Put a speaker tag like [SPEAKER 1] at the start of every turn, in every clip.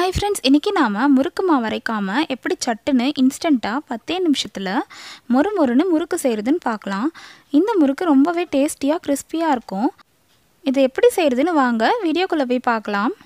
[SPEAKER 1] hi friends இன்றைக்கி நாம் முறுக்கு மாவு அரைக்காமல் எப்படி சட்டுன்னு இன்ஸ்டண்ட்டாக பத்தே நிமிஷத்தில் மொறு மொறுன்னு முறுக்கு செய்கிறதுன்னு பார்க்கலாம் இந்த முறுக்கு ரொம்பவே டேஸ்டியாக கிறிஸ்பியாக இருக்கும் இதை எப்படி செய்கிறதுன்னு வாங்க வீடியோக்குள்ளே போய் பார்க்கலாம்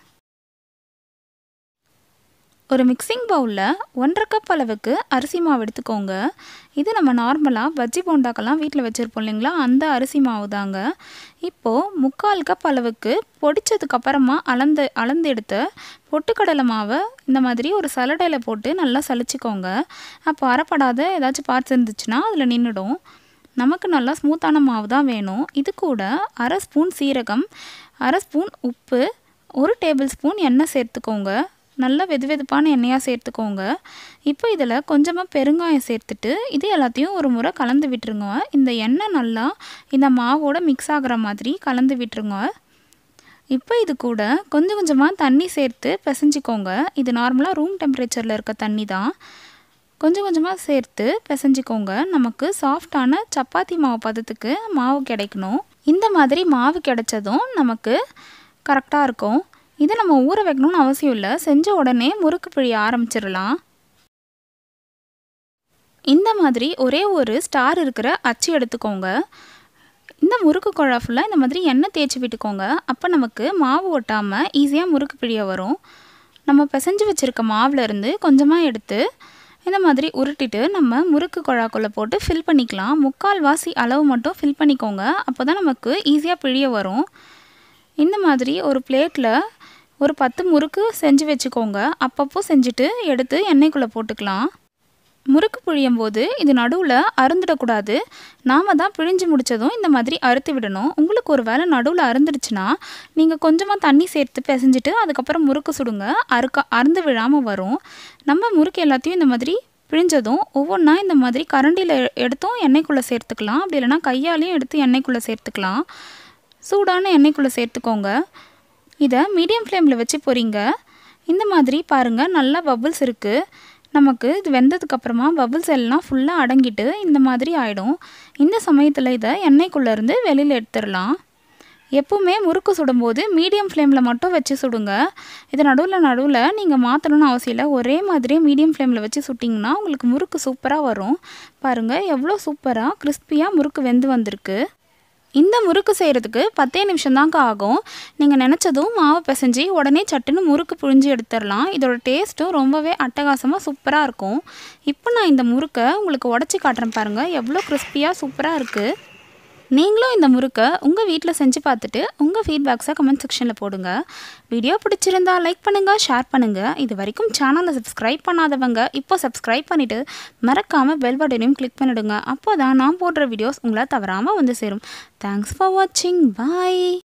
[SPEAKER 1] ஒரு மிக்சிங் பவுலில் ஒன்றரை கப் அளவுக்கு அரிசி மாவு எடுத்துக்கோங்க இது நம்ம நார்மலாக பஜ்ஜி போண்டாக்கெல்லாம் வீட்டில் வச்சுருப்போம் இல்லைங்களா அந்த அரிசி மாவு தாங்க இப்போது முக்கால் கப் அளவுக்கு பொடிச்சதுக்கப்புறமா அளந்து அளந்து எடுத்த பொட்டுக்கடலை மாவை இந்த மாதிரி ஒரு சலடையில் போட்டு நல்லா சலிச்சுக்கோங்க அப்போ அரைப்படாத ஏதாச்சும் பார்ட்ஸ் இருந்துச்சுன்னா அதில் நின்றுடும் நமக்கு நல்லா ஸ்மூத்தான மாவு தான் வேணும் இது கூட அரை ஸ்பூன் சீரகம் அரை ஸ்பூன் உப்பு ஒரு டேபிள் ஸ்பூன் எண்ணெய் சேர்த்துக்கோங்க நல்லா வெது வெதுப்பான எண்ணெயாக சேர்த்துக்கோங்க இப்போ இதில் கொஞ்சமாக பெருங்காயம் சேர்த்துட்டு இது எல்லாத்தையும் ஒரு முறை கலந்து விட்டுருங்க இந்த எண்ணெய் நல்லா இந்த மாவோட மிக்ஸ் ஆகிற மாதிரி கலந்து விட்டுருங்க இப்போ இது கூட கொஞ்சம் கொஞ்சமாக தண்ணி சேர்த்து பிசைஞ்சிக்கோங்க இது நார்மலாக ரூம் டெம்பரேச்சரில் இருக்க தண்ணி தான் கொஞ்சம் கொஞ்சமாக சேர்த்து பிசைஞ்சிக்கோங்க நமக்கு சாஃப்டான சப்பாத்தி மாவு பதத்துக்கு மாவு கிடைக்கணும் இந்த மாதிரி மாவு கிடைச்சதும் நமக்கு கரெக்டாக இருக்கும் இதை நம்ம ஊற வைக்கணும்னு அவசியம் இல்லை செஞ்ச உடனே முறுக்கு பிழிய ஆரம்பிச்சிடலாம் இந்த மாதிரி ஒரே ஒரு ஸ்டார் இருக்கிற அச்சு எடுத்துக்கோங்க இந்த முறுக்கு குழா ஃபுல்லாக இந்த மாதிரி எண்ணெய் தேய்ச்சி விட்டுக்கோங்க அப்போ நமக்கு மாவு ஒட்டாமல் ஈஸியாக முறுக்கு பிழிய வரும் நம்ம பிசைஞ்சு வச்சுருக்க மாவுலேருந்து கொஞ்சமாக எடுத்து இந்த மாதிரி உருட்டிட்டு நம்ம முறுக்கு குழாக்குள்ளே போட்டு ஃபில் பண்ணிக்கலாம் முக்கால் வாசி அளவு மட்டும் ஃபில் பண்ணிக்கோங்க அப்போ தான் நமக்கு ஈஸியாக பிழிய வரும் இந்த மாதிரி ஒரு பிளேட்டில் ஒரு பத்து முறுக்கு செஞ்சு வச்சுக்கோங்க அப்பப்போ செஞ்சுட்டு எடுத்து எண்ணெய்க்குள்ளே போட்டுக்கலாம் முறுக்கு பிழியும் போது இது நடுவில் அருந்துடக்கூடாது நாம் தான் பிழிஞ்சு முடித்ததும் இந்த மாதிரி அறுத்து விடணும் உங்களுக்கு ஒரு வேளை நடுவில் அருந்துடுச்சுன்னா நீங்கள் கொஞ்சமாக தண்ணி சேர்த்து பிசைஞ்சிட்டு அதுக்கப்புறம் முறுக்கு சுடுங்க அறுக்க அருந்து விழாமல் வரும் நம்ம முறுக்கு எல்லாத்தையும் இந்த மாதிரி பிழிஞ்சதும் ஒவ்வொன்றா இந்த மாதிரி கரண்டியில் எடுத்தும் எண்ணெய்க்குள்ளே சேர்த்துக்கலாம் அப்படி இல்லைனா கையாலையும் எடுத்து எண்ணெய்க்குள்ளே சேர்த்துக்கலாம் சூடான எண்ணெய்க்குள்ளே சேர்த்துக்கோங்க இதை மீடியம் ஃப்ளேமில் வச்சு பொரிங்க இந்த மாதிரி பாருங்கள் நல்லா பபுள்ஸ் இருக்குது நமக்கு இது வெந்ததுக்கப்புறமா பபுள்ஸ் எல்லாம் ஃபுல்லாக அடங்கிட்டு இந்த மாதிரி ஆகிடும் இந்த சமயத்தில் இதை எண்ணெய்க்குள்ளேருந்து வெளியில் எடுத்துடலாம் எப்போவுமே முறுக்கு சுடும்போது மீடியம் ஃப்ளேமில் மட்டும் வச்சு சுடுங்க இது நடுவில் நடுவில் நீங்கள் மாற்றணும்னு அவசியம் இல்லை ஒரே மாதிரியே மீடியம் ஃப்ளேமில் வச்சு சுட்டிங்கன்னா உங்களுக்கு முறுக்கு சூப்பராக வரும் பாருங்கள் எவ்வளோ சூப்பராக கிறிஸ்பியாக முறுக்கு வெந்து வந்திருக்கு இந்த முறுக்கு செய்கிறதுக்கு பத்தே நிமிஷம் தாங்க ஆகும் நீங்கள் நினச்சதும் மாவு பிசைஞ்சு உடனே சட்டுன்னு முறுக்கு புழிஞ்சு எடுத்துடலாம் இதோட டேஸ்ட்டும் ரொம்பவே அட்டகாசமாக சூப்பராக இருக்கும் இப்போ நான் இந்த முறுக்கை உங்களுக்கு உடச்சி காட்டுறேன் பாருங்கள் எவ்வளோ கிறிஸ்பியாக சூப்பராக இருக்குது நீங்களும் இந்த முறுக்கை உங்கள் வீட்டில் செஞ்சு பார்த்துட்டு உங்கள் ஃபீட்பேக்ஸை கமெண்ட் செக்ஷனில் போடுங்க வீடியோ பிடிச்சிருந்தா லைக் பண்ணுங்கள் ஷேர் பண்ணுங்கள் இது வரைக்கும் சேனலை சப்ஸ்கிரைப் பண்ணாதவங்க இப்போ சப்ஸ்கிரைப் பண்ணிவிட்டு மறக்காமல் பெல் பட்டனையும் கிளிக் பண்ணிவிடுங்க அப்போ தான் நான் போடுற வீடியோஸ் உங்களை தவறாமல் வந்து சேரும் தேங்க்ஸ் ஃபார் வாட்சிங் பாய்